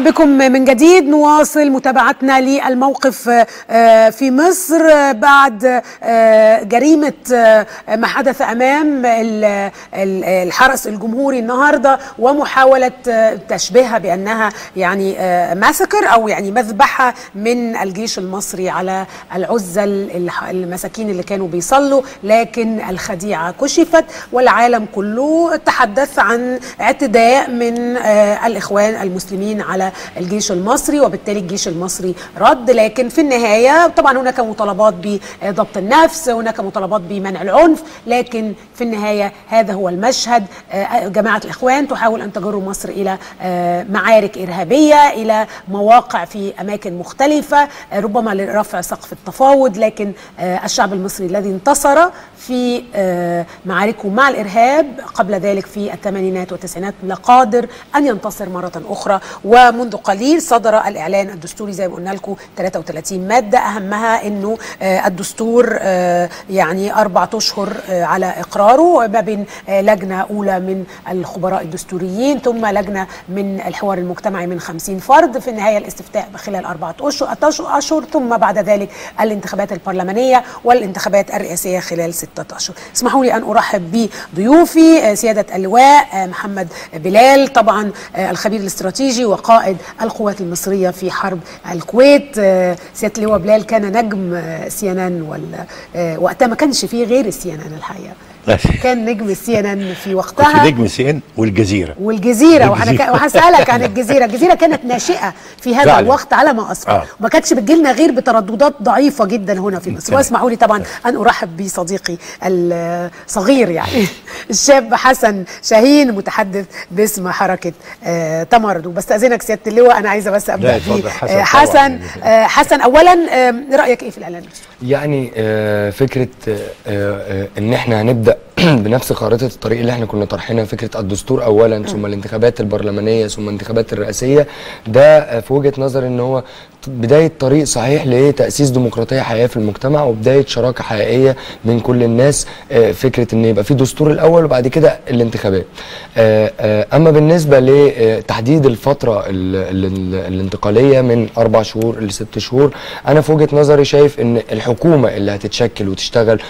بكم من جديد نواصل متابعتنا للموقف في مصر بعد جريمة ما حدث أمام الحرس الجمهوري النهاردة ومحاولة تشبيهها بأنها يعني ماسكر أو يعني مذبحة من الجيش المصري على العزل المساكين اللي كانوا بيصلوا لكن الخديعة كشفت والعالم كله تحدث عن اعتداء من الإخوان المسلمين على الجيش المصري وبالتالي الجيش المصري رد لكن في النهاية طبعا هناك مطالبات بضبط النفس هناك مطالبات بمنع العنف لكن في النهاية هذا هو المشهد جماعة الإخوان تحاول أن تجر مصر إلى معارك إرهابية إلى مواقع في أماكن مختلفة ربما لرفع سقف التفاوض لكن الشعب المصري الذي انتصر في معاركه مع الإرهاب قبل ذلك في الثمانينات والتسعينات لقادر أن ينتصر مرة أخرى ومنذ قليل صدر الإعلان الدستوري زي ما قلنا لكم 33 مادة أهمها أنه الدستور يعني أربعة أشهر على إقراره ما بين لجنة أولى من الخبراء الدستوريين ثم لجنة من الحوار المجتمعي من 50 فرد في النهاية الاستفتاء خلال أربعة أشهر ثم بعد ذلك الانتخابات البرلمانية والانتخابات الرئاسية خلال ستة أشهر اسمحوا لي أن أرحب بضيوفي سيادة اللواء محمد بلال طبعا الخبير الاستراتيجي وقائد القوات المصرية في حرب الكويت سيادة اللواء بلال كان نجم سي ان ان وقتها ما كانش فيه غير السي ان ان الحقيقة كان نجم السي ان ان في وقتها كنت نجم سي ان والجزيره والجزيره وهسالك عن الجزيره الجزيره كانت ناشئه في هذا فعلا. الوقت على ما اذكر آه. وما كانتش بتجيلنا غير بترددات ضعيفه جدا هنا في مصر واسمحوا لي طبعا ان ارحب بصديقي الصغير يعني الشاب حسن شاهين متحدث باسم حركه آه تمرد وبستاذنك سياده اللواء انا عايزه بس ابدا ب حسن حسن, آه حسن اولا آه رايك ايه في الاعلان يعني آه فكره آه آه ان احنا هنبدا بنفس خارطه الطريق اللي احنا كنا طرحينها فكره الدستور اولا ثم الانتخابات البرلمانيه ثم الانتخابات الرئاسيه ده في وجهه نظر ان هو بدايه طريق صحيح لتاسيس ديمقراطيه حقيقيه في المجتمع وبدايه شراكه حقيقيه بين كل الناس فكره ان يبقى في دستور الاول وبعد كده الانتخابات اما بالنسبه لتحديد الفتره الانتقاليه من اربع شهور لست شهور انا في وجهه نظري شايف ان الحكومه اللي هتتشكل وتشتغل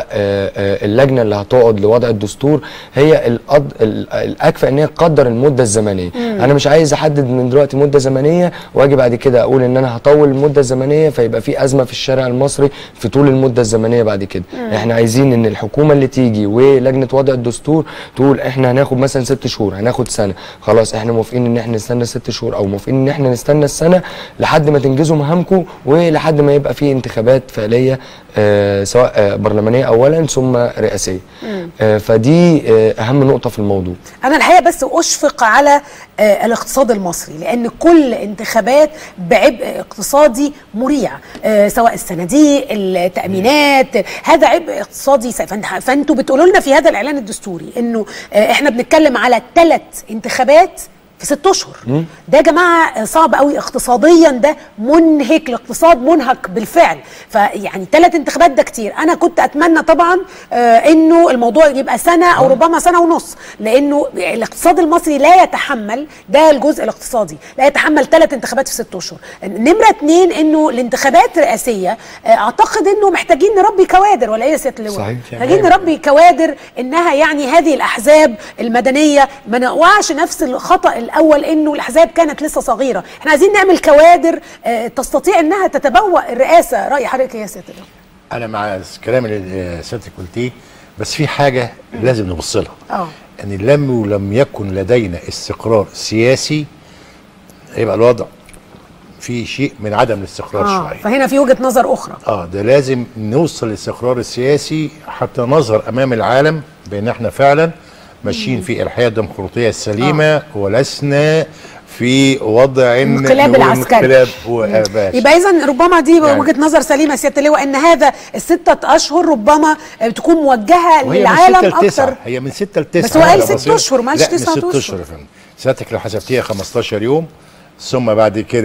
واللجنه اللي هتقعد لوضع الدستور هي الأض... الاكفأ ان هي تقدر المده الزمنيه مم. انا مش عايز احدد من دلوقتي مده زمنيه واجي بعد كده اقول ان انا هطول المده الزمنيه فيبقى في ازمه في الشارع المصري في طول المده الزمنيه بعد كده مم. احنا عايزين ان الحكومه اللي تيجي ولجنه وضع الدستور تقول احنا هناخد مثلا ست شهور هناخد سنه خلاص احنا موافقين ان احنا نستنى ست شهور او موافقين ان احنا نستنى السنه لحد ما تنجزوا مهامكم ولحد ما يبقى في انتخابات فعليه آه سواء آه برلمانيه اولا ثم رئاسيه آه فدي آه اهم نقطه في الموضوع انا الحقيقه بس اشفق على آه الاقتصاد المصري لان كل انتخابات بعبء اقتصادي مريع آه سواء الصناديق التامينات هذا عبء اقتصادي فانتوا بتقولوا لنا في هذا الاعلان الدستوري انه آه احنا بنتكلم على ثلاث انتخابات في ست اشهر ده يا جماعه صعب قوي اقتصاديا ده منهك الاقتصاد منهك بالفعل فيعني ثلاث انتخابات ده كتير انا كنت اتمنى طبعا آه انه الموضوع يبقى سنه او ربما سنه ونص لانه الاقتصاد المصري لا يتحمل ده الجزء الاقتصادي لا يتحمل ثلاث انتخابات في ست اشهر نمره اثنين انه الانتخابات الرئاسيه آه اعتقد انه محتاجين نربي كوادر ولا ايه يا سياده اللواء محتاجين نربي كوادر انها يعني هذه الاحزاب المدنيه ما نوقعش نفس الخطا الاول انه الاحزاب كانت لسه صغيره احنا عايزين نعمل كوادر آه تستطيع انها تتبوأ الرئاسه راي حضرتك يا سياده انا مع الكلام اللي سيادتك قلتيه بس في حاجه لازم نبص لها اه ان لم لم يكن لدينا استقرار سياسي يبقى الوضع في شيء من عدم الاستقرار آه شويه فهنا في وجهه نظر اخرى اه ده لازم نوصل للاستقرار السياسي حتى نظهر امام العالم بان احنا فعلا ماشيين في الحياه الديمقراطيه السليمه آه. ولسنا في وضع انقلاب العسكري انقلاب يبقى اذا ربما دي يعني وجهه نظر سليمه سياده اللواء ان هذا الستة اشهر ربما تكون موجهه للعالم اكثر هي من 6 ل 9 بس هو قال 6 اشهر ما قالش 9 اشهر ست اشهر يا فندم سيادتك لو حسبتيها 15 يوم ثم بعد كده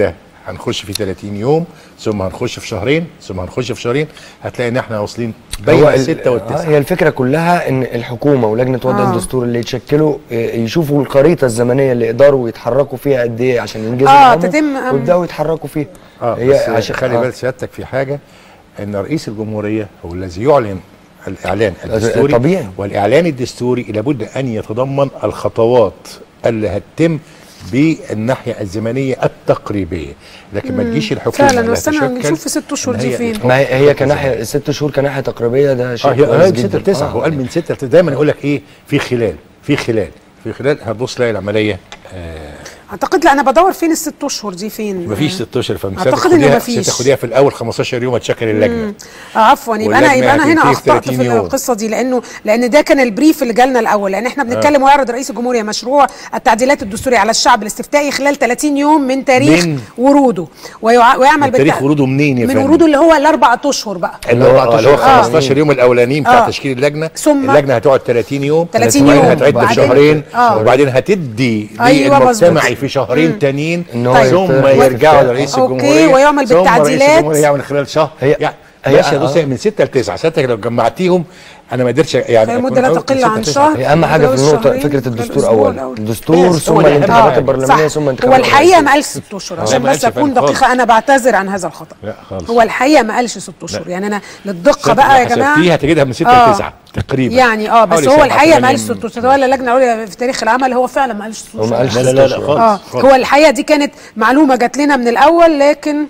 هنخش في 30 يوم ثم هنخش في شهرين ثم هنخش في شهرين هتلاقي ان احنا واصلين هو بين ال- الستة آه، والتسعة هي الفكره كلها ان الحكومه ولجنه وضع آه. الدستور اللي يتشكلوا آه، يشوفوا الخريطه الزمنيه اللي يقدروا يتحركوا فيها قد ايه عشان ينجزوا آه، مهامهم تتم، أم. ويبداوا يتحركوا فيها اه هي بس عشان خلي آه. بال سيادتك في حاجه ان رئيس الجمهوريه هو الذي يعلن الاعلان الدستوري طبيعي. والاعلان الدستوري لابد ان يتضمن الخطوات اللي هتتم بالناحيه الزمنيه التقريبيه لكن ما تجيش الحكومه فعلا، لا بس أنا تشكل نشوف في ست أشهر إن دي هي فين. تحط ما هي هي خطة كناحيه ست شهور كناحيه تقريبيه ده شيء اه هي كويس قال جدا 6 9 هو قال من 6 دايما يقول لك ايه في خلال في خلال في خلال هتبص تلاقي العمليه آه اعتقد لا انا بدور فين الست اشهر دي فين مفيش 16 فمسافه أعتقد إن مفيش. تاخديها في الاول 15 يوم هتشكل اللجنه آه عفوا يبقى انا واللجنة يبقى انا هنا هتنتهي في اخطات 30 في يوم. القصه دي لانه لان ده كان البريف اللي جالنا الاول لان احنا بنتكلم ويعرض رئيس الجمهوريه مشروع التعديلات الدستوريه على الشعب الاستفتائي خلال 30 يوم من تاريخ من- وروده ويع- ويعمل من تاريخ بالتع- وروده منين يا من فندم؟ وروده اللي هو الاربع اشهر بقى اللي هو آه، اللي هو آه. 15 يوم الاولانيين بتاع آه. تشكيل اللجنه ثم- اللجنه هتقعد 30 يوم 30 وبعدين يوم. هتعد وبعدين- بشهرين آه. وبعدين هتدي أيوة للمجتمعي مظبوط. في شهرين تانيين إن هو ثم يت- يرجعوا لرئيس أوكي، الجمهوريه ويعمل ثم رئيس بالتعديلات. الجمهوريه يعمل خلال شهر هي- يعني هي- ماشي يا آه. دوسة من 6 ل 9 ساعتك لو جمعتيهم انا ما قدرتش يعني هي أكون مده لا أقول تقل من عن 6 ل 9. شهر هي اهم حاجه في متجاوز النقطه شهرين، فكره الدستور الأسبوع اولا الأول. الدستور بس ثم هو ده أهم الانتخابات حاجة. البرلمانيه صح ثم هو انتخابات الحقيقه الرئاسية. ما قالش ست اشهر آه. عشان ما قالش بس اكون فعلا خالص. دقيقه انا بعتذر عن هذا الخطا لا خالص. هو الحقيقه ما قالش ست اشهر يعني انا للدقه ستة بقى يا لو جماعه حسبتيها هتجدها من 6 آه. ل 9 تقريبا يعني اه بس حوالي هو سبعة الحقيقه ما ثمانية قالش ست اشهر ولا لجنه عليا في تاريخ العمل هو فعلا ما قالش ست هو ما اشهر قالش لا لا لا, لا ست أشهر. خالص, اه خالص. هو الحقيقه دي كانت معلومه جات لنا من الاول لكن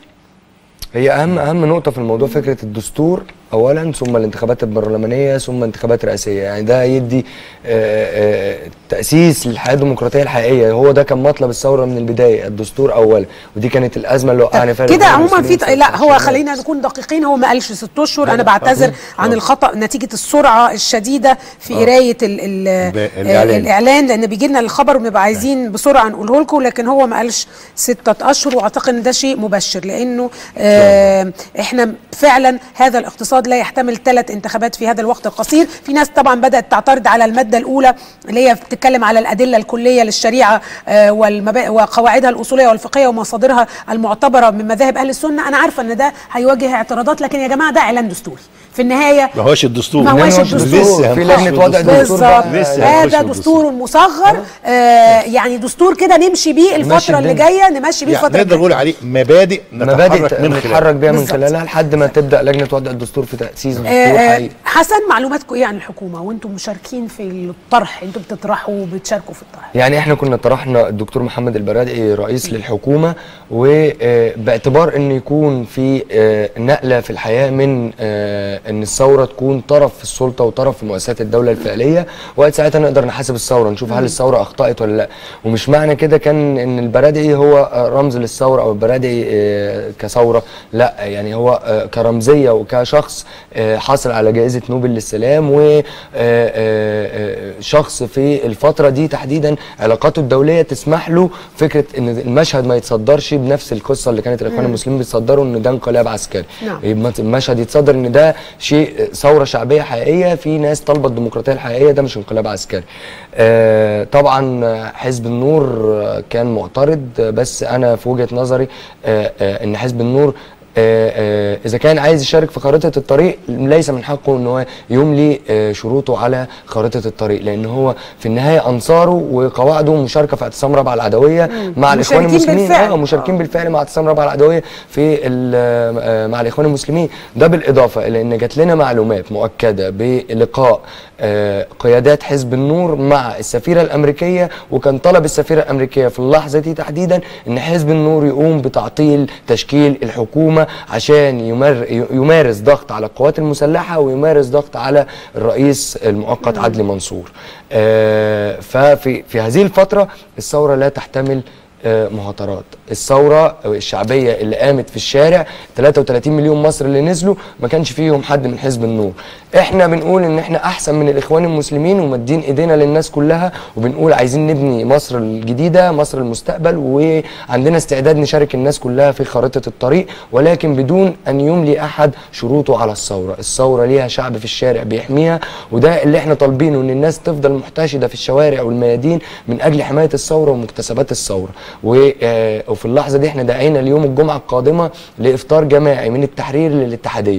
هي اهم اهم نقطه في الموضوع فكره الدستور اولا ثم الانتخابات البرلمانيه ثم انتخابات رئاسيه يعني ده يدي آه، آه، تاسيس للحياه الديمقراطيه الحقيقيه هو ده كان مطلب الثوره من البدايه الدستور اولا ودي كانت الازمه اللي وقعنا فيها كده الإخوان عموما في المسلمين ت- سنة لا هو 20 خلينا نكون دقيقين هو ما قالش ست اشهر انا لا، بعتذر آه. عن آه. الخطا نتيجه السرعه الشديده في قرايه ال ال الإعلان. الاعلان لان بيجي لنا الخبر وبنبقى عايزين بسرعه نقوله لكم لكن هو ما قالش ستة اشهر واعتقد ان ده شيء مبشر لانه آه احنا فعلا هذا الاقتصاد لا يحتمل ثلاث انتخابات في هذا الوقت القصير في ناس طبعا بدات تعترض على الماده الاولى اللي هي بتتكلم على الادله الكليه للشريعه آه والمبا... وقواعدها الاصوليه والفقهيه ومصادرها المعتبره من مذاهب اهل السنه انا عارفه ان ده هيواجه اعتراضات لكن يا جماعه ده اعلان دستوري في النهايه ما هوش الدستور ما هوش إنما هو الدستور. لسه في هنخش لجنه في وضع الدستور. الدستور بقى. بالظبط لسه هنخش هذا في دستور مصغر آه يعني دستور كده نمشي بيه نمشي الفتره اللي الدنيا. جايه نمشي بيه يعني الفتره نقدر الجايه نقول عليه مبادئ مبادئ نتحرك من نتحرك خلالها بيها من بالظبط. خلالها لحد ما تبدا لجنه وضع الدستور في تاسيس دستور آه، آه، حقيقي حسن معلوماتكم ايه عن الحكومه وانتم مشاركين في الطرح انتم بتطرحوا وبتشاركوا في الطرح يعني احنا كنا طرحنا الدكتور محمد البرادعي رئيس للحكومه وباعتبار ان يكون في آه، نقله في الحياه من آه، ان الثوره تكون طرف في السلطه وطرف في مؤسسات الدوله الفعليه وقت ساعتها نقدر نحاسب الثوره نشوف هل الثوره اخطات ولا لا ومش معنى كده كان ان البرادعي هو آه، رمز للثوره او البرادعي آه، كثوره لا يعني هو آه، كرمزيه وكشخص آه، حاصل على جائزه نوبل للسلام وشخص في الفتره دي تحديدا علاقاته الدوليه تسمح له فكره ان المشهد ما يتصدرش بنفس القصه اللي كانت الاخوان المسلمين بيتصدروا ان ده انقلاب عسكري نعم. يبقى المشهد يتصدر ان ده شيء ثوره شعبيه حقيقيه في ناس طالبه الديمقراطيه الحقيقيه ده مش انقلاب عسكري آه طبعا حزب النور آه، كان معترض آه، بس انا في وجهه نظري آه آه ان حزب النور آه، آه، اذا كان عايز يشارك في خارطه الطريق ليس من حقه ان هو يملي آه، شروطه على خارطه الطريق لان هو في النهايه انصاره وقواعده مشاركه في اعتصام رابعه العدويه مع الاخوان مشاركين المسلمين بالفعل. اه مشاركين بالفعل مع اعتصام رابعه العدويه في ال- آه، مع الاخوان المسلمين ده بالاضافه الى ان جات لنا معلومات مؤكده بلقاء آه، قيادات حزب النور مع السفيره الامريكيه وكان طلب السفيره الامريكيه في اللحظه دي تحديدا ان حزب النور يقوم بتعطيل تشكيل الحكومه عشان يمر يمارس ضغط على القوات المسلحه ويمارس ضغط على الرئيس المؤقت عدلي منصور آه، ففي في هذه الفتره الثوره لا تحتمل آه، مهاترات الثوره الشعبيه اللي قامت في الشارع 33 مليون مصري اللي نزلوا ما كانش فيهم حد من حزب النور احنا بنقول ان احنا احسن من الاخوان المسلمين ومدين ايدينا للناس كلها وبنقول عايزين نبني مصر الجديده مصر المستقبل وعندنا استعداد نشارك الناس كلها في خارطه الطريق ولكن بدون ان يملي احد شروطه على الثوره الثوره ليها شعب في الشارع بيحميها وده اللي احنا طالبينه ان الناس تفضل محتشده في الشوارع والميادين من اجل حمايه الثوره ومكتسبات الثوره و- آه، وفي اللحظه دي احنا دعينا ليوم الجمعه القادمه لافطار جماعي من التحرير للاتحاديه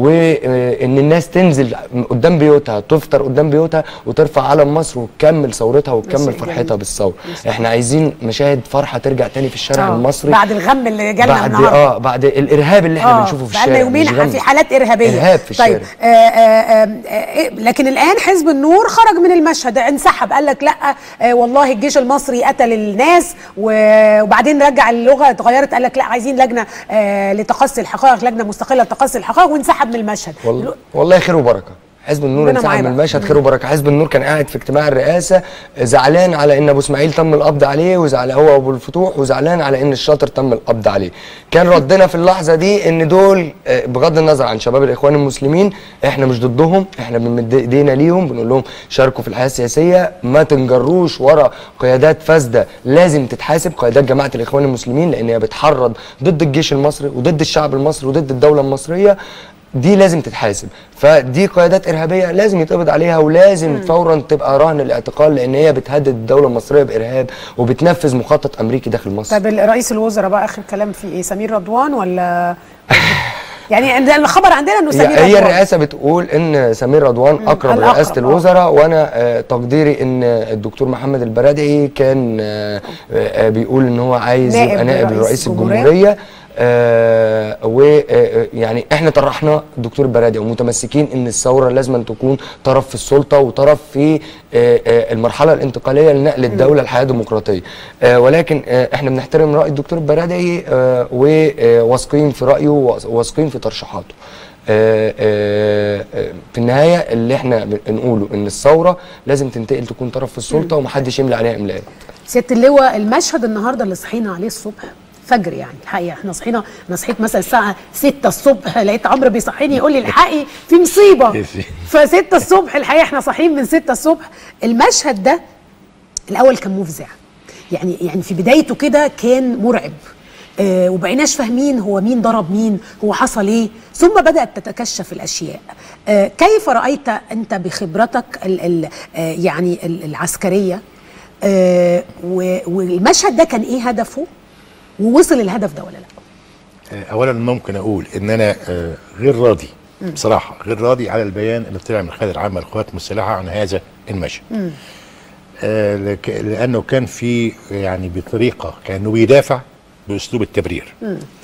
وان الناس تنزل قدام بيوتها تفطر قدام بيوتها وترفع علم مصر وتكمل ثورتها شيء وتكمل جميل. فرحتها بالثوره احنا عايزين مشاهد فرحه ترجع تاني في الشارع آه، المصري بعد الغم اللي جالنا بعد النهارده اه بعد الارهاب اللي احنا آه، بنشوفه في بقالنا الشارع يومين مش غم. في حالات ارهابيه إرهاب في طيب الشارع. آه آه آه آه لكن الان حزب النور خرج من المشهد انسحب قال لك لا آه والله الجيش المصري قتل الناس و- وبعدين رجع اللغه اتغيرت قال لك لا عايزين لجنه آه لتقصي الحقائق لجنه مستقله لتقصي الحقائق وانسحب من المشهد والله والله خير وبركه حزب النور ربنا معاه انسحب من بقى. المشهد خير وبركه حزب النور كان قاعد في اجتماع الرئاسه زعلان على ان ابو اسماعيل تم القبض عليه وزعل هو ابو الفتوح وزعلان على ان الشاطر تم القبض عليه كان ردنا في اللحظه دي ان دول آه، بغض النظر عن شباب الاخوان المسلمين احنا مش ضدهم احنا بنمد ايدينا ليهم بنقول لهم شاركوا في الحياه السياسيه ما تنجروش ورا قيادات فاسده لازم تتحاسب قيادات جماعه الاخوان المسلمين لان هي بتحرض ضد الجيش المصري وضد الشعب المصري وضد الدوله المصريه دي لازم تتحاسب فدي قيادات ارهابيه لازم يتقبض عليها ولازم فورا تبقى رهن الاعتقال لان هي بتهدد الدوله المصريه بارهاب وبتنفذ مخطط امريكي داخل مصر طيب رئيس الوزراء بقى اخر كلام فيه ايه سمير رضوان ولا يعني عند- الخبر عندنا انه سمير هي, رضوان هي الرئاسه بتقول ان سمير رضوان اقرب الأقرب، رئاسه آه. الوزراء وانا آه، تقديري ان الدكتور محمد البرادعي كان آه، آه، بيقول ان هو عايز نائب يبقى نائب رئيس رئيس الجمهورية. الجمهوريه آه ويعني احنا طرحنا الدكتور البرادعي ومتمسكين ان الثوره لازم أن تكون طرف في السلطه وطرف في آه آه المرحله الانتقاليه لنقل الدوله لحياه ديمقراطيه آه ولكن آه احنا بنحترم راي الدكتور البرادعي آه وواثقين في رايه وواثقين في ترشيحاته آه، آه، آه، في النهايه اللي احنا بنقوله ان الثوره لازم تنتقل تكون طرف في السلطه ومحدش يملى عليها املاءات سياده اللواء المشهد النهارده اللي صحينا عليه الصبح فجر يعني الحقيقه احنا صحينا انا صحيت مثلا الساعه 6 الصبح لقيت عمرو بيصحيني يقول لي الحقي في مصيبه ف 6 الصبح الحقيقه احنا صاحيين من 6 الصبح المشهد ده الاول كان مفزع يعني يعني في بدايته كده كان مرعب آه وبقيناش فاهمين هو مين ضرب مين هو حصل ايه ثم بدات تتكشف الاشياء آه كيف رايت انت بخبرتك ال ال آه يعني ال- العسكريه آه و- والمشهد ده كان ايه هدفه ووصل الهدف ده ولا لا اولا ممكن اقول ان انا آه، غير راضي بصراحه غير راضي على البيان اللي طلع من القياده العامه للقوات المسلحه عن هذا المشهد آه، لك- لانه كان في يعني بطريقه كانه بيدافع باسلوب التبرير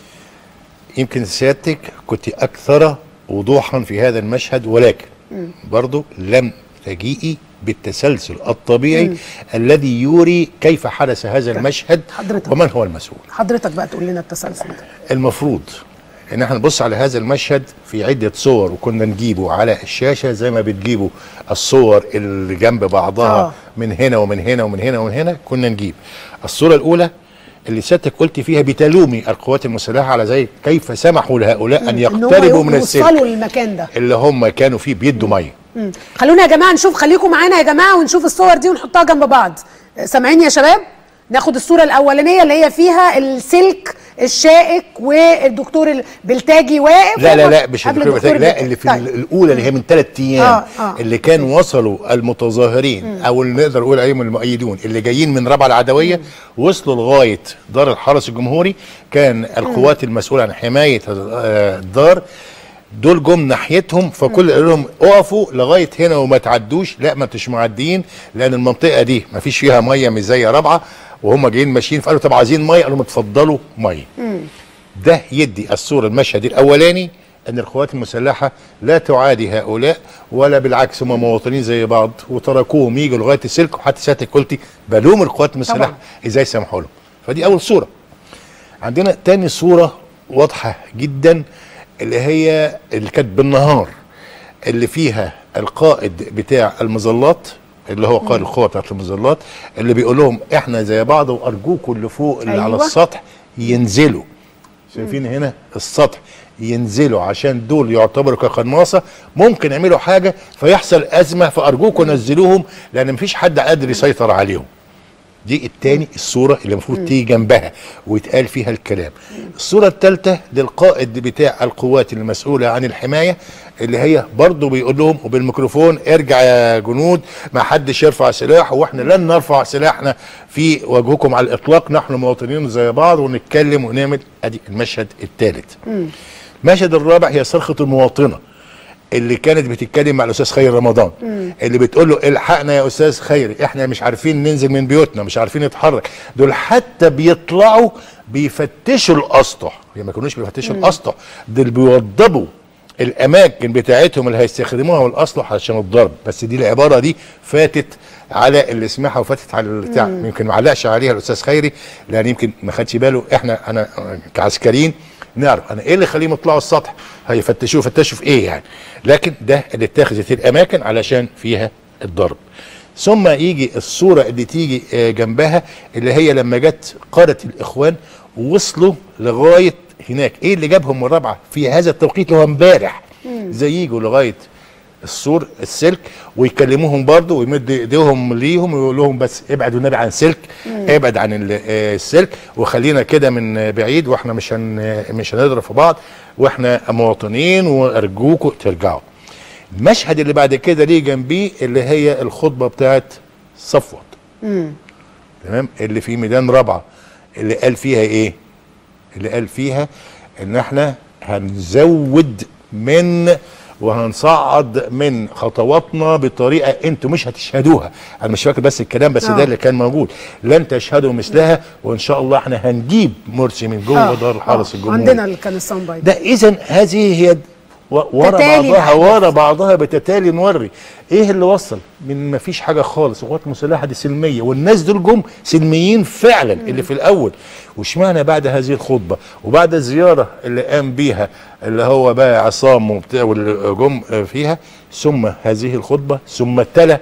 يمكن سيادتك كنت اكثر وضوحا في هذا المشهد ولكن برضو لم تجيئي بالتسلسل الطبيعي الذي يوري كيف حدث هذا المشهد حضرتك. ومن هو المسؤول حضرتك بقى تقول لنا التسلسل ده المفروض ان احنا نبص على هذا المشهد في عده صور وكنا نجيبه على الشاشه زي ما بتجيبوا الصور اللي جنب بعضها آه. آه. من هنا ومن هنا ومن هنا ومن هنا كنا نجيب الصوره الاولى اللي سيادتك قلت فيها بتلومي القوات المسلحه على زي كيف سمحوا لهؤلاء ان إن هم يقتربوا من يوصلوا السلك للمكان ده اللي هم كانوا فيه بيدوا ميه مم. خلونا يا جماعه نشوف خليكم معانا يا جماعه ونشوف الصور دي ونحطها جنب بعض سامعين يا شباب ناخد الصوره الاولانيه اللي هي فيها السلك الشائك والدكتور البلتاجي واقف لا لا لا مش قبل الدكتور بتاعي لا البلتاجي. اللي في طيب. الاولى اللي هي من ثلاث ايام آه، آه. اللي كان وصلوا المتظاهرين او اللي نقدر نقول عليهم المؤيدون اللي جايين من رابعه العدويه وصلوا لغايه دار الحرس الجمهوري كان القوات المسؤوله عن حمايه آه، الدار دول جم ناحيتهم فكل قال لهم اقفوا لغايه هنا وما تعدوش لا ما انتوش معديين لان المنطقه دي ما فيش فيها ميه مش زي رابعه وهم جايين ماشيين فقالوا طب عايزين ميه قالوا لهم اتفضلوا ميه ده يدي الصورة المشهد الأولاني أن القوات المسلحة لا تعادي هؤلاء ولا بالعكس هم مواطنين زي بعض وتركوهم يجوا لغاية السلك وحتى سيادتك قلتي بلوم القوات المسلحة طبعاً. إزاي سمحوا لهم فدي أول صورة عندنا تاني صورة واضحة جدا اللي هي اللي كانت بالنهار اللي فيها القائد بتاع المظلات اللي هو قائد القوة بتاعت المظلات اللي بيقول لهم احنا زي بعض وارجوكم اللي فوق اللي أيوة. على أيوة. السطح ينزلوا شايفين هنا السطح ينزلوا عشان دول يعتبروا كقناصه ممكن يعملوا حاجه فيحصل ازمه فارجوكم نزلوهم لان مفيش حد قادر يسيطر عليهم دي التاني الصوره اللي المفروض تيجي جنبها ويتقال فيها الكلام الصوره الثالثه للقائد بتاع القوات المسؤوله عن الحمايه اللي هي برضه بيقول لهم وبالميكروفون ارجع يا جنود ما حدش يرفع سلاح واحنا لن نرفع سلاحنا في وجهكم على الاطلاق نحن مواطنين زي بعض ونتكلم ونعمل ادي المشهد الثالث المشهد الرابع هي صرخه المواطنه اللي كانت بتتكلم مع الاستاذ خير رمضان اللي بتقول له الحقنا يا استاذ خيري احنا مش عارفين ننزل من بيوتنا مش عارفين نتحرك دول حتى بيطلعوا بيفتشوا الاسطح هي ما كانوش بيفتشوا الاسطح دول بيوضبوا الاماكن بتاعتهم اللي هيستخدموها والاسلحه عشان الضرب بس دي العباره دي فاتت على اللي سمعها وفاتت على البتاع يمكن ما علقش عليها الاستاذ خيري لان يمكن ما خدش باله احنا انا كعسكريين نعرف انا ايه اللي يخليهم يطلعوا السطح هيفتشوا يفتشوا في ايه يعني لكن ده اللي اتخذت الاماكن علشان فيها الضرب ثم يجي الصوره اللي تيجي آه، جنبها اللي هي لما جت قاده الاخوان وصلوا لغايه هناك ايه اللي جابهم من الرابعه في هذا التوقيت اللي هو امبارح زي يجوا لغايه السور السلك ويكلموهم برضه ويمد ايديهم ليهم ويقول لهم بس ابعدوا النبي عن سلك ابعد عن ال- آه، السلك وخلينا كده من آه، بعيد واحنا مش هن مش هنضرب في بعض واحنا مواطنين وارجوكم ترجعوا المشهد اللي بعد كده ليه جنبيه اللي هي الخطبه بتاعت صفوت تمام اللي في ميدان رابعه اللي قال فيها ايه اللي قال فيها ان احنا هنزود من وهنصعد من خطواتنا بطريقه انتوا مش هتشهدوها انا مش فاكر بس الكلام بس آه. ده اللي كان موجود لن تشهدوا مثلها وان شاء الله احنا هنجيب مرسي من جوه آه، دار الحرس آه، الجمهوري عندنا اللي كان الساوند بايت ده اذا هذه هي و- ورا تتالي بعضها الأحداث. ورا بعضها بتتالي نوري ايه اللي وصل من ما فيش حاجه خالص القوات المسلحه دي سلميه والناس دول جم سلميين فعلا اللي في الاول واشمعنى بعد هذه الخطبه وبعد الزياره اللي قام بيها اللي هو بقى عصام وبتاع واللي جم فيها ثم هذه الخطبه ثم تلا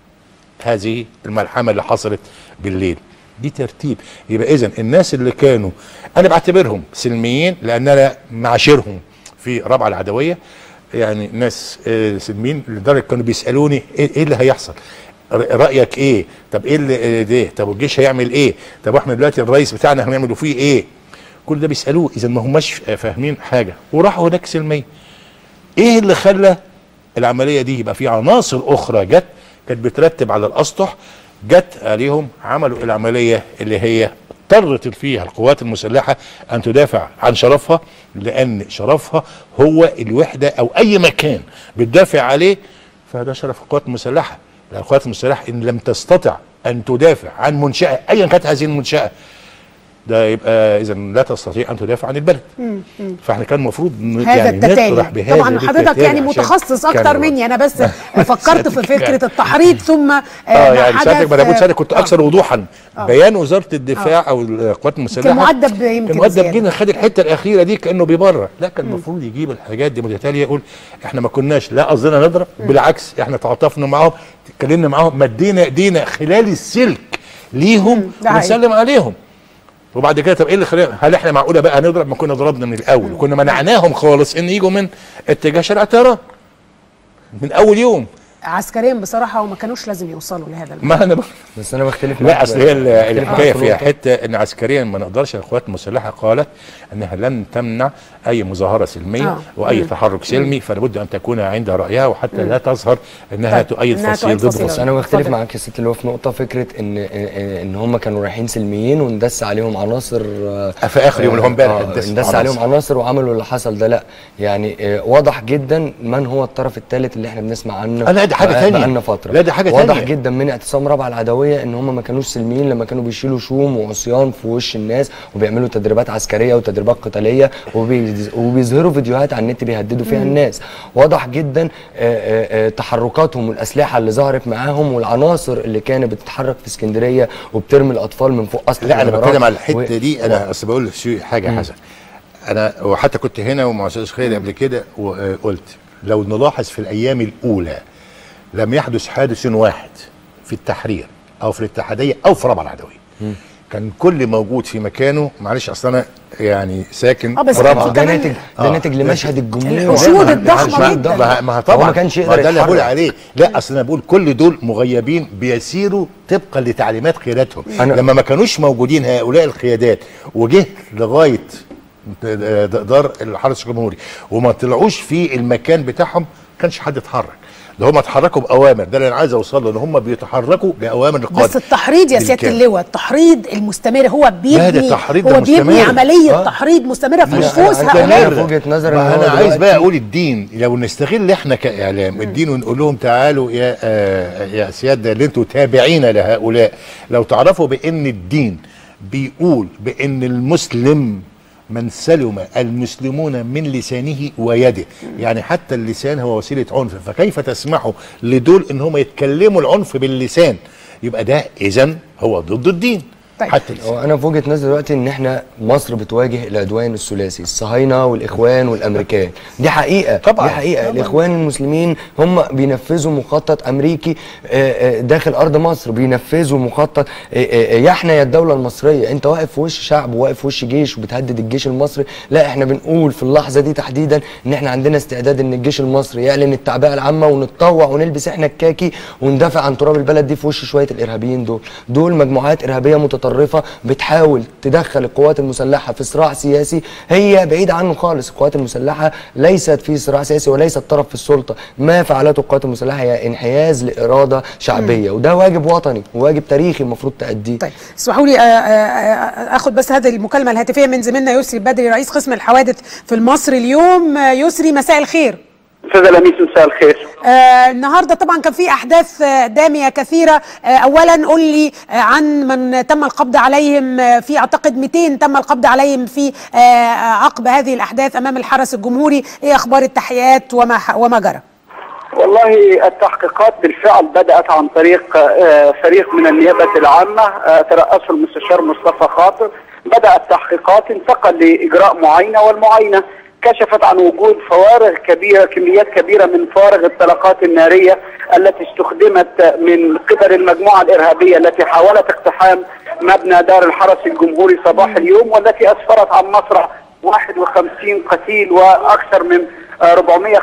هذه الملحمه اللي حصلت بالليل دي ترتيب يبقى اذا الناس اللي كانوا انا بعتبرهم سلميين لان انا معاشرهم في رابعه العدويه يعني ناس آه، سلميين لدرجه كانوا بيسالوني ايه إيه اللي هيحصل ر- رايك ايه طب ايه اللي آه، ده طب الجيش هيعمل ايه طب احنا دلوقتي الرئيس بتاعنا هنعمله فيه ايه كل ده بيسالوه اذا ما هماش فاهمين حاجه وراحوا هناك سلميه ايه اللي خلى العمليه دي يبقى في عناصر اخرى جت كانت بترتب على الاسطح جت عليهم عملوا العمليه اللي هي اضطرت فيها القوات المسلحه ان تدافع عن شرفها لان شرفها هو الوحده او اي مكان بتدافع عليه فده شرف القوات المسلحه لان القوات المسلحه ان لم تستطع ان تدافع عن منشاه ايا كانت هذه المنشاه ده يبقى اذا لا تستطيع ان تدافع عن البلد فاحنا كان المفروض ن- هذا يعني التتالي نطرح بهذا طبعا حضرتك التتالي يعني عشان متخصص اكتر كان- مني انا بس فكرت في فكره التحريض ثم آه اه ما يعني ساعتك حدث- ما انا كنت ساعتك كنت آه. اكثر وضوحا بيان وزاره الدفاع او القوات المسلحه كان مؤدب يمكن كان مؤدب زيادة. جدا خد الحته الاخيره دي كانه بيبرر لا كان المفروض يجيب الحاجات دي متتاليه يقول احنا ما كناش لا قصدنا نضرب بالعكس احنا تعاطفنا معاهم اتكلمنا معاهم مدينا ايدينا خلال السلك ليهم ده حقيقي. ونسلم عليهم وبعد كده طب ايه اللي خلانا هل احنا معقوله بقى نضرب ما كنا ضربنا من الاول وكنا منعناهم خالص ان يجوا من اتجاه شارع طيران من اول يوم عسكريا بصراحه وما كانوش لازم يوصلوا لهذا المكان. ما انا بس انا بختلف معاك لا اصل هي ال- بختلف الحكايه معاك في فيها نقطة. حته ان عسكريا ما نقدرش القوات المسلحه قالت انها لن تمنع اي مظاهره سلميه آه. واي مم. تحرك سلمي فلابد ان تكون عند رايها وحتى لا تظهر انها طيب. تؤيد إنها فصيل تؤيد ضد فصيل. بس فصيل انا بختلف اتفضل. معاك يا ست اللي هو في نقطه فكره ان ان هم كانوا رايحين سلميين وندس عليهم عناصر آه، في آخر يوم اللي هو امبارح آه، اتدس ندس عناصر. عليهم عناصر وعملوا اللي حصل ده لا يعني آه، واضح جدا من هو الطرف الثالث اللي احنا بنسمع عنه آه، لا، دي حاجة بقى- تانية. بقالنا فتره لا، دي حاجة واضح تانية. جدا من اعتصام رابعه العدويه ان هم ما كانوش سلميين لما كانوا بيشيلوا شوم وعصيان في وش الناس وبيعملوا تدريبات عسكريه وتدريبات قتاليه وبيز- وبيظهروا فيديوهات على النت بيهددوا فيها الناس واضح جدا آه، آه، آه، تحركاتهم والاسلحه اللي ظهرت معاهم والعناصر اللي كانت بتتحرك في اسكندريه وبترمي الاطفال من فوق اسطح لا انا الغرام. بتكلم على الحته و- دي انا اصل بقول شيء حاجه يا حسن انا وحتى كنت هنا ومع استاذ خالد قبل كده وقلت لو نلاحظ في الايام الاولى لم يحدث حادث واحد في التحرير او في الاتحاديه او في رابعه العدويه كان كل موجود في مكانه معلش اصل انا يعني ساكن اه بس في كان رابعة. في ده كمان- ناتج آه. ده ناتج لمشهد الجمهور الحشود ده- الضخمة ده- جدا. ده- ما ما هو طبعا ما كانش ما يقدر ده اللي بقول يتحرك. عليه لا اصل انا بقول كل دول مغيبين بيسيروا طبقا لتعليمات قيادتهم أنا- لما ما كانوش موجودين هؤلاء القيادات وجه لغايه دار الحرس الجمهوري وما طلعوش في المكان بتاعهم ما كانش حد اتحرك ده هم اتحركوا باوامر ده اللي انا عايز اوصل له ان هم بيتحركوا باوامر القاده بس التحريض يا سياده بالكامل. اللواء التحريض المستمر هو بيبني ده التحريض هو ده بيبني مستمر. عمليه آه. تحريض مستمره في أنا- نفوس أنا- أنا- هؤلاء في وجهة نظري ما إن هو انا عايز بقى دلوقتي- اقول الدين لو نستغل احنا كاعلام الدين ونقول لهم تعالوا يا آه يا سياده اللي انتوا تابعين لهؤلاء لو تعرفوا بان الدين بيقول بان المسلم من سلم المسلمون من لسانه ويده يعني حتى اللسان هو وسيله عنف فكيف تسمحوا لدول ان هم يتكلموا العنف باللسان يبقى ده اذا هو ضد الدين طيب. حتى اللسان. هو انا في وجهه نظري دلوقتي ان احنا مصر بتواجه العدوان الثلاثي الصهاينه والاخوان والامريكان دي حقيقه طبعاً. دي حقيقه الاخوان المسلمين هم بينفذوا مخطط امريكي آه، آه، داخل ارض مصر بينفذوا مخطط آه، آه، يحنى يا الدوله المصريه انت واقف في وش شعب وواقف في وش جيش وبتهدد الجيش المصري لا احنا بنقول في اللحظه دي تحديدا ان احنا عندنا استعداد ان الجيش المصري يعلن التعبئه العامه ونتطوع ونلبس احنا الكاكي وندافع عن تراب البلد دي في وش شويه الارهابيين دول دول مجموعات ارهابيه متطرفه بتحاول تدخل القوات المسلحه في صراع سياسي هي بعيده عنه خالص القوات المسلحه ليست في صراع سياسي وليست طرف في السلطه ما فعلته القوات المسلحه هي انحياز لاراده شعبيه وده واجب وطني وواجب تاريخي المفروض تأديه طيب اسمحوا لي آه، آه، آه، اخد بس هذه المكالمه الهاتفيه من زميلنا يسري بدري رئيس قسم الحوادث في المصري اليوم آه، يسري مساء الخير استاذ لميس مساء الخير آه النهارده طبعا كان في احداث آه، داميه كثيره آه اولا قل لي آه عن من تم القبض عليهم آه في اعتقد 200 تم القبض عليهم في آه عقب هذه الاحداث امام الحرس الجمهوري ايه اخبار التحقيقات وما ح- وما جرى والله التحقيقات بالفعل بدأت عن طريق آه، فريق من النيابة العامة آه، ترأسه المستشار مصطفى خاطر بدأ التحقيقات انتقل لإجراء معاينة والمعاينة كشفت عن وجود فوارغ كبيرة كميات كبيرة من فارغ الطلقات النارية التي استخدمت من قبل المجموعة الإرهابية التي حاولت اقتحام مبنى دار الحرس الجمهوري صباح اليوم والتي أسفرت عن مصرع 51 قتيل وأكثر من آه،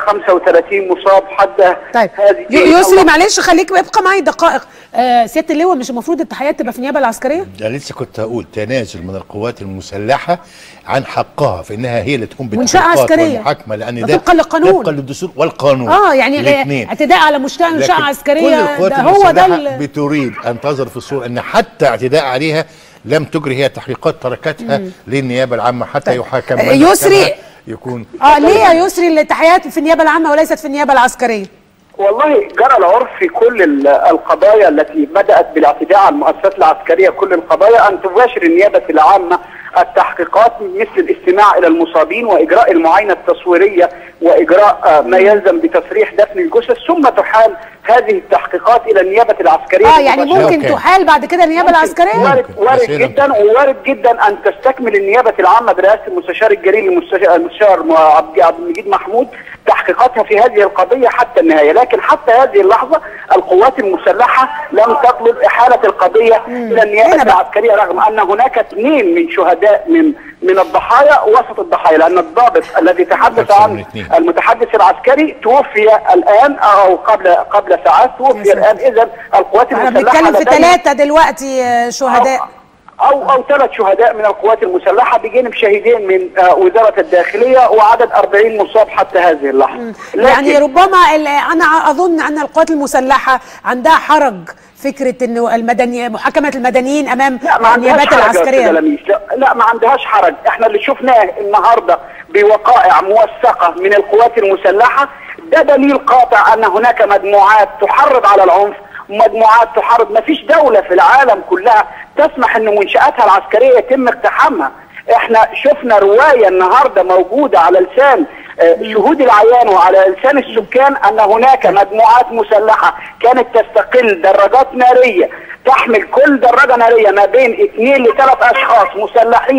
435 مصاب حتى طيب هذه ي- يسري اللحظة. معلش خليك ابقى معي دقائق آه سياده اللواء مش المفروض التحقيقات تبقى في النيابه العسكريه ده لسه كنت هقول تنازل من القوات المسلحه عن حقها في انها هي اللي تقوم وإنشاء بالتحقيقات عسكرية. والمحاكمه لان ده ده طبقاً للقانون. طبقا للدستور والقانون اه يعني الاثنين آه، اعتداء على مشتاق انشاء لكن كل عسكريه القوات ده هو ده المسلحة ال- بتريد ان تظهر في الصوره ان حتى اعتداء عليها لم تجري هي تحقيقات تركتها للنيابه العامه حتى طيب. يحاكم آه، من يسري- محكمة يكون اه ليه يا يسري التحقيقات في النيابه العامه وليست في النيابه العسكريه والله جرى العرف في كل ال- القضايا التي بدأت بالاعتداء على المؤسسات العسكرية كل القضايا أن تباشر النيابة العامة التحقيقات مثل الاستماع إلى المصابين وإجراء المعاينة التصويرية وإجراء آه، ما يلزم بتصريح دفن الجثث ثم تحال هذه التحقيقات إلى النيابة العسكرية اه يعني مباشرة. ممكن أوكي. تحال بعد كده النيابه العسكريه وارد ممكن. وارد بس هنا- جدا ووارد جدا ان تستكمل النيابه العامه برئاسه المستشار الجليل المستشار المستشار م- عبد عبد المجيد محمود تحقيقاتها في هذه القضيه حتى النهايه لكن حتى هذه اللحظه القوات المسلحه لم تطلب احاله القضيه الى النيابه هنا بقى. العسكريه رغم ان هناك اثنين من شهداء من من الضحايا وسط الضحايا لان الضابط الذي تحدث أكثر من عن اثنين. المتحدث العسكري توفي الان او قبل قبل ساعات توفي ساتر. الان اذا القوات احنا المسلحه بنتكلم في لديها- ثلاثه دلوقتي آه، شهداء او او ثلاث شهداء من القوات المسلحه بجانب شهيدين من آه، وزاره الداخليه وعدد 40 مصاب حتى هذه اللحظه يعني ربما ال- انا اظن ان القوات المسلحه عندها حرج فكره انه المدني محاكمه المدنيين امام لا ما عندهاش النيابات حرج يا أستاذ العسكريه لميس لا, لا ما عندهاش حرج احنا اللي شفناه النهارده بوقائع موثقه من القوات المسلحه ده دليل قاطع ان هناك مجموعات تحرض على العنف مجموعات تحرض ما فيش دولة في العالم كلها تسمح ان منشآتها العسكرية يتم اقتحامها احنا شفنا رواية النهاردة موجودة على لسان آه، شهود العيان وعلى لسان السكان ان هناك مجموعات مسلحة كانت تستقل دراجات نارية تحمل كل دراجة نارية ما بين اثنين لثلاث اشخاص مسلحين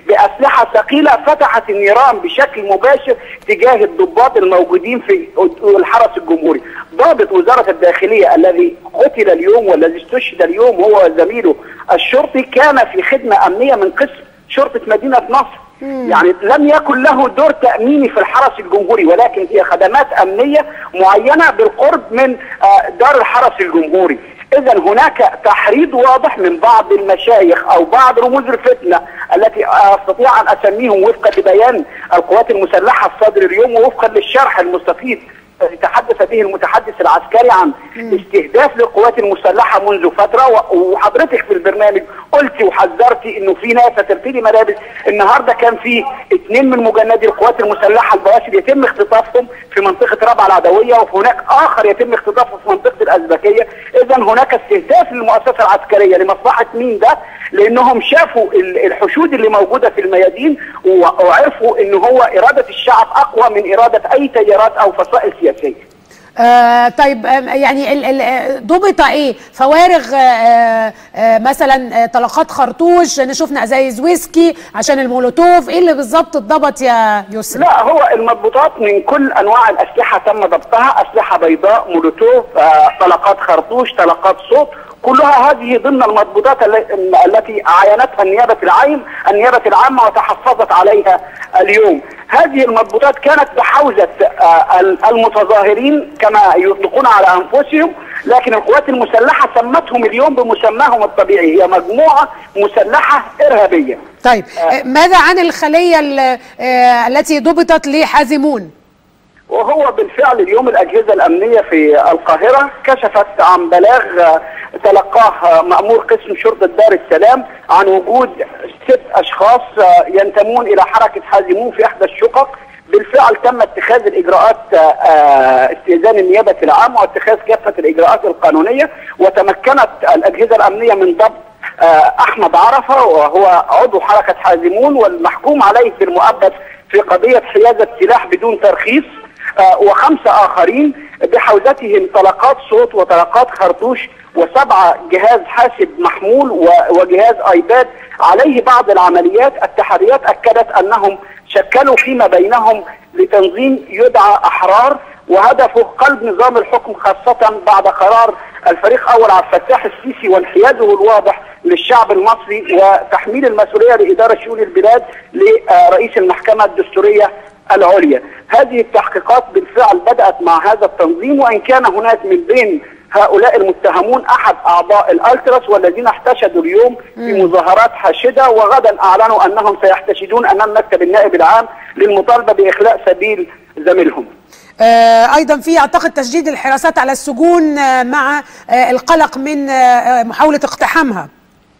باسلحه ثقيله فتحت النيران بشكل مباشر تجاه الضباط الموجودين في الحرس الجمهوري. ضابط وزاره الداخليه الذي قتل اليوم والذي استشهد اليوم هو وزميله الشرطي كان في خدمه امنيه من قسم شرطه مدينه نصر. يعني لم يكن له دور تأميني في الحرس الجمهوري ولكن هي خدمات أمنية معينة بالقرب من آه، دار الحرس الجمهوري إذا هناك تحريض واضح من بعض المشايخ أو بعض رموز الفتنة التي أستطيع أن أسميهم وفقا لبيان القوات المسلحة الصادر اليوم ووفقا للشرح المستفيض الذي تحدث به المتحدث العسكري عن استهداف للقوات المسلحه منذ فتره و- وحضرتك في البرنامج قلتي وحذرتي انه في ناس هترتدي ملابس النهارده كان في اثنين من مجندي القوات المسلحه البواسل يتم اختطافهم في منطقه رابعه العدويه وهناك اخر يتم اختطافه في منطقه الازبكيه اذا هناك استهداف للمؤسسه العسكريه لمصلحه مين ده لانهم شافوا ال- الحشود اللي موجوده في الميادين و- وعرفوا ان هو اراده الشعب اقوى من اراده اي تيارات او فصائل سياسيه آه طيب آه يعني ال- ال- آه، ضبط ايه فوارغ آه آه مثلا آه طلقات خرطوش انا شفنا ازايز ويسكي عشان المولوتوف ايه اللي بالظبط اتضبط يا يسري لا هو المضبوطات من كل انواع الاسلحه تم ضبطها اسلحه بيضاء مولوتوف آه، طلقات خرطوش طلقات صوت كلها هذه ضمن المضبوطات الل- التي عاينتها النيابه العام النيابه العامه وتحفظت عليها اليوم هذه المضبوطات كانت بحوزه آه، ال- المتظاهرين كما يطلقون على انفسهم لكن القوات المسلحه سمتهم اليوم بمسماهم الطبيعي هي مجموعه مسلحه ارهابيه طيب آه ماذا عن الخليه ال- آه التي ضبطت لحازمون وهو بالفعل اليوم الأجهزة الأمنية في القاهرة كشفت عن بلاغ آه، تلقاه آه، مأمور قسم شرطة دار السلام عن وجود ست أشخاص آه، ينتمون إلى حركة حازمون في إحدى الشقق بالفعل تم اتخاذ الإجراءات آه، آه، استئذان النيابة العامة واتخاذ كافة الإجراءات القانونية وتمكنت الأجهزة الأمنية من ضبط آه، أحمد عرفة وهو عضو حركة حازمون والمحكوم عليه بالمؤبد في قضية حيازة سلاح بدون ترخيص آه، وخمسة آخرين بحوزتهم طلقات صوت وطلقات خرطوش وسبعة جهاز حاسب محمول و- وجهاز ايباد عليه بعض العمليات التحريات اكدت انهم شكلوا فيما بينهم لتنظيم يدعى احرار وهدفه قلب نظام الحكم خاصة بعد قرار الفريق اول عبد الفتاح السيسي وانحيازه الواضح للشعب المصري وتحميل المسؤولية لإدارة شؤون البلاد لرئيس المحكمة الدستورية العليا هذه التحقيقات بالفعل بدأت مع هذا التنظيم وإن كان هناك من بين هؤلاء المتهمون أحد أعضاء الألتراس والذين احتشدوا اليوم في مظاهرات حاشدة وغدا أعلنوا أنهم سيحتشدون أمام مكتب النائب العام للمطالبة بإخلاء سبيل زميلهم آه ايضا في اعتقد تشديد الحراسات على السجون آه مع آه القلق من آه محاوله اقتحامها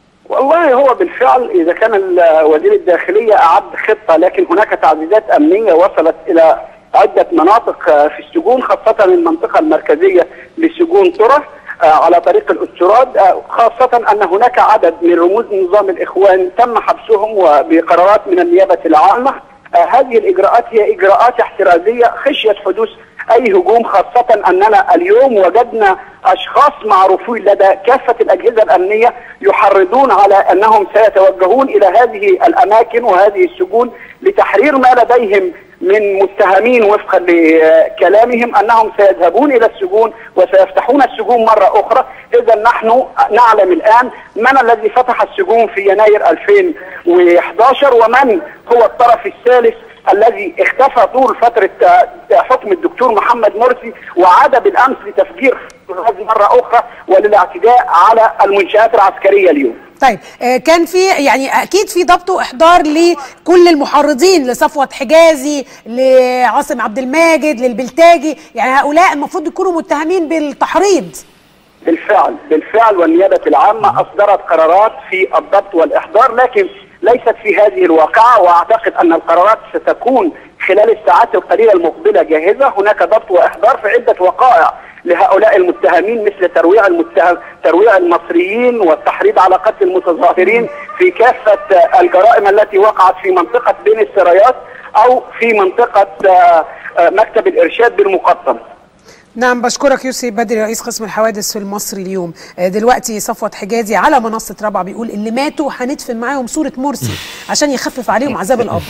والله هو بالفعل اذا كان ال- وزير الداخليه اعد خطه لكن هناك تعزيزات امنيه وصلت الى عده مناطق آه، في السجون خاصه المنطقه المركزيه لسجون طرة آه، على طريق الاستراد آه، خاصه ان هناك عدد من رموز نظام الاخوان تم حبسهم وبقرارات من النيابه العامه آه، هذه الاجراءات هي اجراءات احترازيه خشيه حدوث اي هجوم خاصه اننا اليوم وجدنا اشخاص معروفين لدى كافه الاجهزه الامنيه يحرضون على انهم سيتوجهون الى هذه الاماكن وهذه السجون لتحرير ما لديهم من متهمين وفقا لكلامهم انهم سيذهبون الى السجون وسيفتحون السجون مره اخرى، اذا نحن نعلم الان من الذي فتح السجون في يناير 2011 ومن هو الطرف الثالث الذي اختفى طول فترة آه، حكم الدكتور محمد مرسي وعاد بالأمس لتفجير هذه مرة أخرى وللاعتداء على المنشآت العسكرية اليوم طيب آه كان في يعني اكيد في ضبط واحضار لكل المحرضين لصفوه حجازي لعاصم عبد الماجد للبلتاجي يعني هؤلاء المفروض يكونوا متهمين بالتحريض بالفعل بالفعل والنيابة العامة أصدرت قرارات في الضبط والإحضار لكن ليست في هذه الواقعة وأعتقد أن القرارات ستكون خلال الساعات القليلة المقبلة جاهزة هناك ضبط وإحضار في عدة وقائع لهؤلاء المتهمين مثل ترويع المتهم ترويع المصريين والتحريض على قتل المتظاهرين في كافة آه، الجرائم التي وقعت في منطقة بين السرايات أو في منطقة آه، آه، مكتب الإرشاد بالمقطم نعم بشكرك يوسف بدري رئيس قسم الحوادث في المصري اليوم آه، دلوقتي صفوت حجازي على منصة رابعة بيقول اللي ماتوا هندفن معاهم صورة مرسي عشان يخفف عليهم عذاب القبر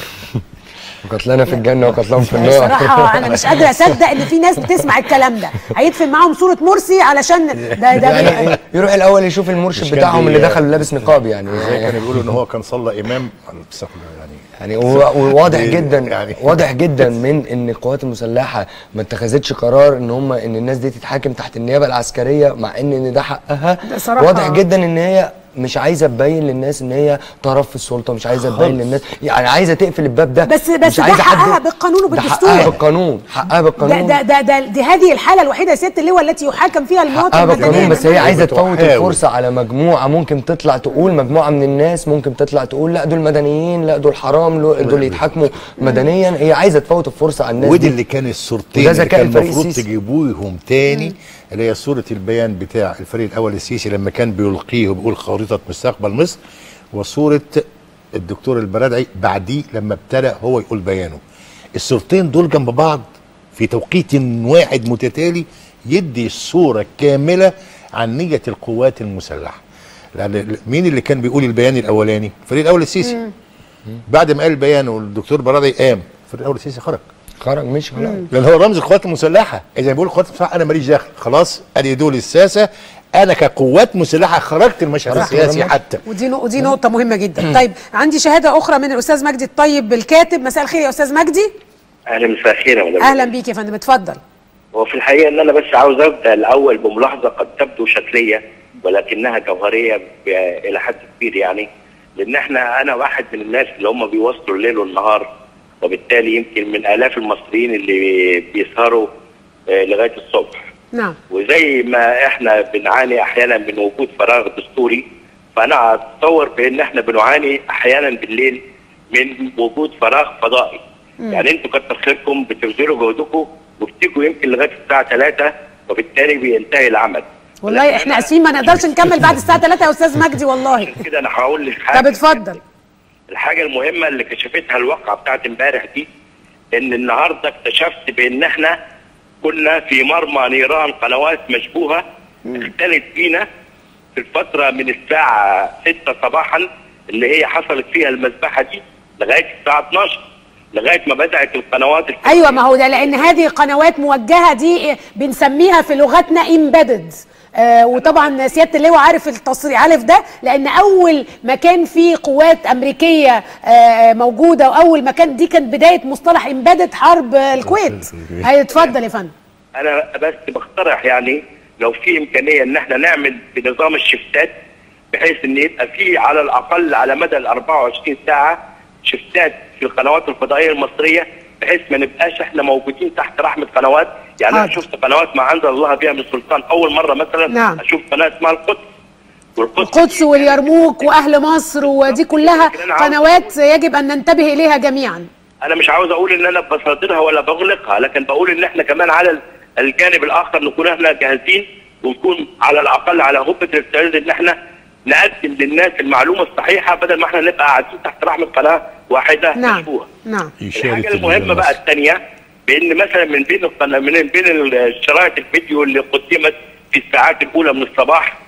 وقتلنا في الجنه وقتلهم في النار بصراحة أنا مش قادرة أصدق إن في ناس بتسمع الكلام ده هيدفن معاهم صورة مرسي علشان ده ده يعني يروح الاول يشوف المرشد مش كان بتاعهم بي- اللي دخل لابس نقاب يعني زي كانوا بيقولوا ان هو كان صلى امام استغفر الله يعني يعني هو- وواضح دي- جدا يعني- واضح جدا من ان القوات المسلحه ما اتخذتش قرار ان هم ان الناس دي تتحاكم تحت النيابه العسكريه مع ان ان ده حقها ده صراحة- واضح جدا ان هي مش عايزه تبين للناس ان هي طرف في السلطه مش عايزه تبين خالص. للناس يعني عايزه تقفل الباب ده بس- بس مش ده عايزة حد- حقها بالقانون ده وبالدستور. حقها بالقانون حقها ده بالقانون ده ده, ده دي هذه الحالة الوحيدة يا سيادة اللواء التي يحاكم فيها المواطن حقها بالقانون مدنيا بس هي عايزه تفوت بتحاول. الفرصه على مجموعه ممكن تطلع تقول مجموعه من الناس ممكن تطلع تقول لا دول مدنيين لا دول حرام لو- دول يتحاكموا مدنيا هي عايزه تفوت الفرصه على الناس ودي دي اللي كان الصورتين وده اللي ذكاء كان الفريق المفروض السيسي. تجيبوهم تاني اللي هي صورة البيان بتاع الفريق الأول السيسي لما كان بيلقيه وبيقول خريطة مستقبل مصر وصورة الدكتور البرادعي بعديه لما ابتدى هو يقول بيانه الصورتين دول جنب بعض في توقيت واحد متتالي يدي الصورة كاملة عن نية القوات المسلحة لأن مين اللي كان بيقول البيان الأولاني الفريق الأول السيسي بعد ما قال البيان والدكتور برادعي قام الفريق الأول السيسي خرج خرج مش خلاص لان هو رمز القوات المسلحه اذا بيقول القوات المسلحه انا ماليش دخل خلاص ادي دول الساسه انا كقوات مسلحه خرجت المشهد خرجت السياسي بره حتى ودي نق- ودي نقطة مهمة جدا طيب عندي شهادة أخرى من الأستاذ مجدي الطيب الكاتب مساء الخير يا أستاذ مجدي اهلا مساء الخير يا مدام أهلا بيك يا فندم اتفضل هو في الحقيقه ان انا بس عاوز ابدا الاول بملاحظه قد تبدو شكليه ولكنها جوهريه ب- الى حد كبير يعني لان احنا انا واحد من الناس اللي هم بيواصلوا الليل والنهار وبالتالي يمكن من الاف المصريين اللي بيسهروا آه، لغايه الصبح نعم وزي ما احنا بنعاني احيانا من وجود فراغ دستوري فانا اتصور بان احنا بنعاني احيانا بالليل من وجود فراغ فضائي يعني انتوا كتر خيركم بتبذلوا جهدكم وبتيجوا يمكن لغايه الساعه 3 وبالتالي بينتهي العمل والله احنا اسفين ما نقدرش نكمل بعد الساعة 3 يا أستاذ مجدي والله عشان كده انا هقول لك حاجه طب اتفضل الحاجه المهمه اللي كشفتها الواقعه بتاعت امبارح دي ان النهارده اكتشفت بان احنا كنا في مرمى نيران قنوات مشبوهه اختلت بينا في الفتره من الساعه 6 صباحا اللي هي حصلت فيها المذبحه دي لغايه الساعه 12 لغايه ما بدات القنوات ايوه ما هو ده لان هذه قنوات موجهه دي بنسميها في لغتنا امبيدد آه وطبعا سياده اللواء عارف التصريح عارف ده لان اول ما كان في قوات امريكيه آه موجوده واول ما كان دي كانت بدايه مصطلح امبيدد حرب الكويت هي اتفضل يا فندم انا بس بقترح يعني لو في امكانيه ان احنا نعمل بنظام الشفتات بحيث ان يبقى في على الاقل على مدى ال 24 ساعه شفتات في القنوات الفضائيه المصريه بحيث ما نبقاش احنا موجودين تحت رحمه قنوات يعني انا حاضر. شفت قنوات ما انزل الله بها من سلطان اول مره مثلا نعم. اشوف قناه اسمها القدس والقدس القدس واليرموك واهل مصر ودي كلها قنوات يجب ان ننتبه اليها جميعا انا مش عاوز اقول ان انا بصادرها ولا بغلقها لكن بقول ان احنا كمان على ال- الجانب الاخر نكون احنا جاهزين ونكون على الاقل على هبه الاستعداد ان احنا نقدم للناس المعلومه الصحيحه بدل ما احنا نبقى قاعدين تحت رحمه قناه واحده نعم مشبوهه. نعم الحاجه المهمه بقى الثانيه بان مثلا من بين القناه من بين الشرايط الفيديو اللي قدمت في الساعات الاولى من الصباح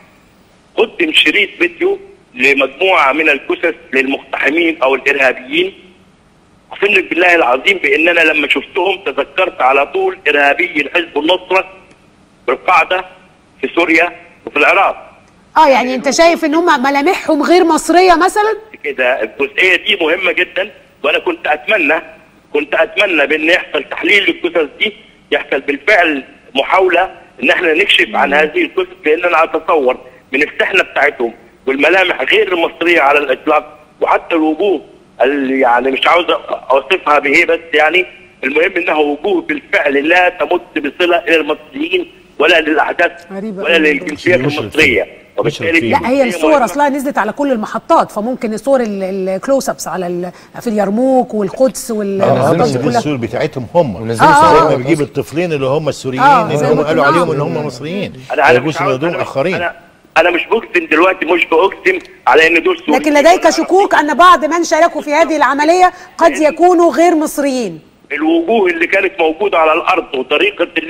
قدم شريط فيديو لمجموعه من الجثث للمقتحمين او الارهابيين اقسم لك بالله العظيم بان انا لما شفتهم تذكرت على طول ارهابي الحزب النصره بالقاعده في سوريا وفي العراق اه يعني انت شايف ان هم ملامحهم غير مصريه مثلا كده الجزئيه دي مهمه جدا وانا كنت اتمنى كنت اتمنى بان يحصل تحليل للجثث دي يحصل بالفعل محاوله ان احنا نكشف عن هذه الجثث لان انا اتصور من السحنه بتاعتهم والملامح غير المصريه على الاطلاق وحتى الوجوه اللي يعني مش عاوز اوصفها بايه بس يعني المهم انها وجوه بالفعل لا تمت بصله الى المصريين ولا للاحداث غريبة ولا أوي. للجنسيات يشرف المصريه فيه. وبالتالي يشرف فيه. لا هي الصور مهمة. اصلها نزلت على كل المحطات فممكن الصور الكلوز ابس على ال- في اليرموك والقدس والمحطات بس دي دي كلها الصور بتاعتهم هم ونزلوا آه، زي آه. ما بيجيب الطفلين اللي هم السوريين آه، اللي زي هم ما قالوا كنا- عليهم ان هم مصريين انا انا يجوز مش عاوز- يردون أنا مش- اخرين انا انا مش بجزم دلوقتي مش باجزم على ان دول سوريين لكن لديك شكوك ان بعض من شاركوا في هذه العمليه قد يكونوا غير مصريين الوجوه اللي كانت موجوده على الارض وطريقه اللحى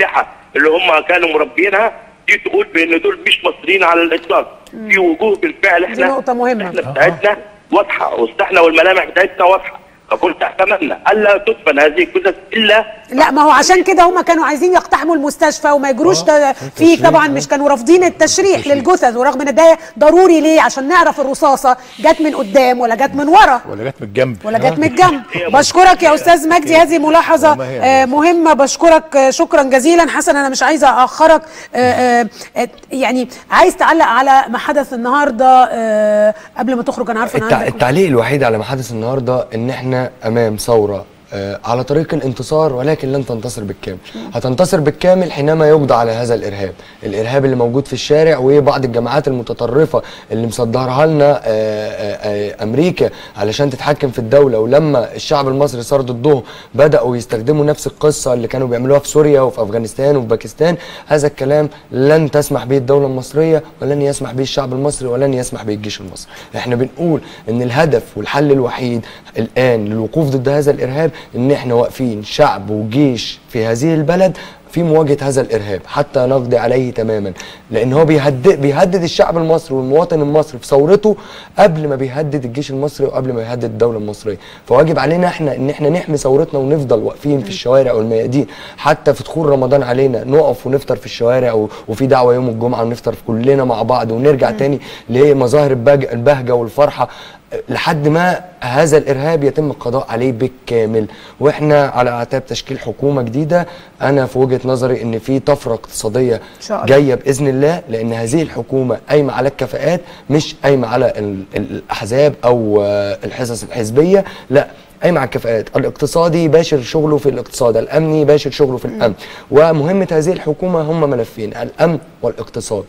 اللي هم كانوا مربينها دي تقول بان دول مش مصريين على الاطلاق في وجوه بالفعل احنا نقطة مهمة. احنا بتاعتنا واضحه وسطحنا والملامح بتاعتنا واضحه فكنت اتمنى الا تدفن هذه الجثث الا لا ما هو عشان كده هم كانوا عايزين يقتحموا المستشفى وما يجروش آه، ت- في التشريح، طبعا آه. مش كانوا رافضين التشريح التشريح. للجثث ورغم ان ده ضروري ليه عشان نعرف الرصاصه جت من قدام ولا جت من ورا ولا جت من الجنب ولا جت من الجنب بشكرك يا استاذ مجدي هذه ملاحظه وما هي آه، مهمه بشكرك آه، شكرا جزيلا حسن انا مش عايزه اخرك آه، آه، آه، يعني عايز تعلق على ما حدث النهارده آه، قبل ما تخرج انا عارفه ان التع... عندك التعليق الوحيد على ما حدث النهارده ان احنا امام ثوره آه، على طريق الانتصار ولكن لن تنتصر بالكامل هتنتصر بالكامل حينما يقضى على هذا الارهاب الارهاب اللي موجود في الشارع وبعض الجماعات المتطرفه اللي مصدرها لنا آه، آه، آه، امريكا علشان تتحكم في الدوله ولما الشعب المصري صار ضدهم بداوا يستخدموا نفس القصه اللي كانوا بيعملوها في سوريا وفي افغانستان وفي باكستان هذا الكلام لن تسمح به الدوله المصريه ولن يسمح به الشعب المصري ولن يسمح به الجيش المصري احنا بنقول ان الهدف والحل الوحيد الان للوقوف ضد هذا الارهاب ان احنا واقفين شعب وجيش في هذه البلد في مواجهه هذا الارهاب حتى نقضي عليه تماما لان هو بيهدد بيهدد الشعب المصري والمواطن المصري في ثورته قبل ما بيهدد الجيش المصري وقبل ما يهدد الدوله المصريه فواجب علينا احنا ان احنا نحمي ثورتنا ونفضل واقفين في الشوارع والميادين حتى في دخول رمضان علينا نقف ونفطر في الشوارع و- وفي دعوه يوم الجمعه ونفطر كلنا مع بعض ونرجع تاني لمظاهر البهج- البهجه والفرحه لحد ما هذا الارهاب يتم القضاء عليه بالكامل واحنا على اعتاب تشكيل حكومه جديده انا في وجهه نظري ان في طفره اقتصاديه شاء الله. جايه باذن الله لان هذه الحكومه قايمه على الكفاءات مش قايمه على ال- ال- الاحزاب او آه، الحصص الحزبيه لا قايمه على الكفاءات الاقتصادي باشر شغله في الاقتصاد الامني باشر شغله في الامن ومهمه هذه الحكومه هم ملفين الامن والاقتصاد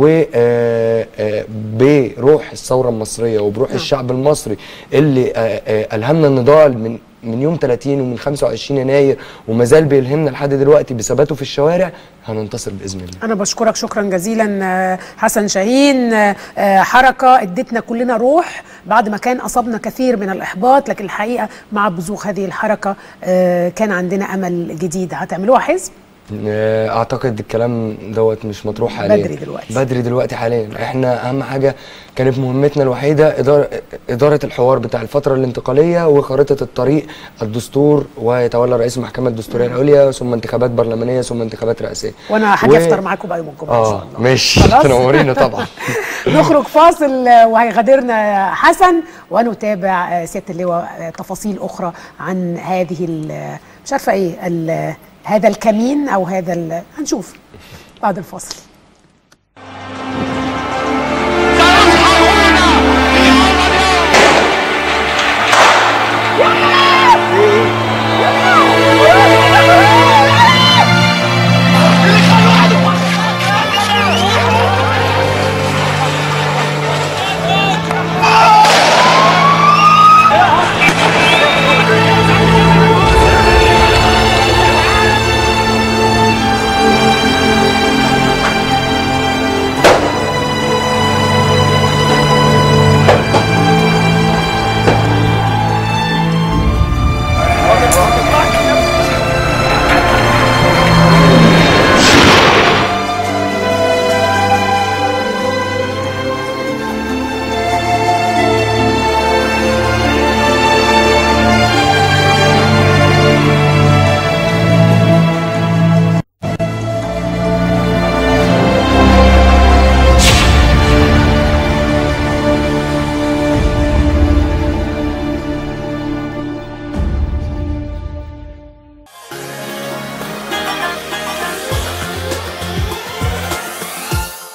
وبروح الثوره المصريه وبروح الشعب المصري اللي آه، آه، الهمنا النضال من من يوم 30 ومن 25 يناير وما زال بيلهمنا لحد دلوقتي بثباته في الشوارع هننتصر باذن الله أنا بشكرك شكرا جزيلا آه، حسن شاهين آه، آه، حركة ادتنا كلنا روح بعد ما كان أصابنا كثير من الإحباط لكن الحقيقة مع بزوغ هذه الحركة آه، كان عندنا أمل جديد هتعملوها حزب آه، اعتقد الكلام دوت مش مطروح حاليا بدري دلوقتي. بدري دلوقتي حاليا احنا اهم حاجه كانت مهمتنا الوحيده اداره اداره الحوار بتاع الفتره الانتقاليه وخارطه الطريق الدستور ويتولى رئيس المحكمه الدستوريه العليا ثم انتخابات برلمانيه ثم انتخابات رئاسيه وأنا هاجي أفطر معاكم بقى يوم الجمعة إن شاء اه الله ماشي خلاص؟ تنورينا طبعا نخرج فاصل آه، وهيغادرنا حسن ونتابع آه، سياده اللواء آه، تفاصيل اخرى عن هذه ال- مش عارفه ايه ال- هذا الكمين او هذا ال- هنشوف بعد الفاصل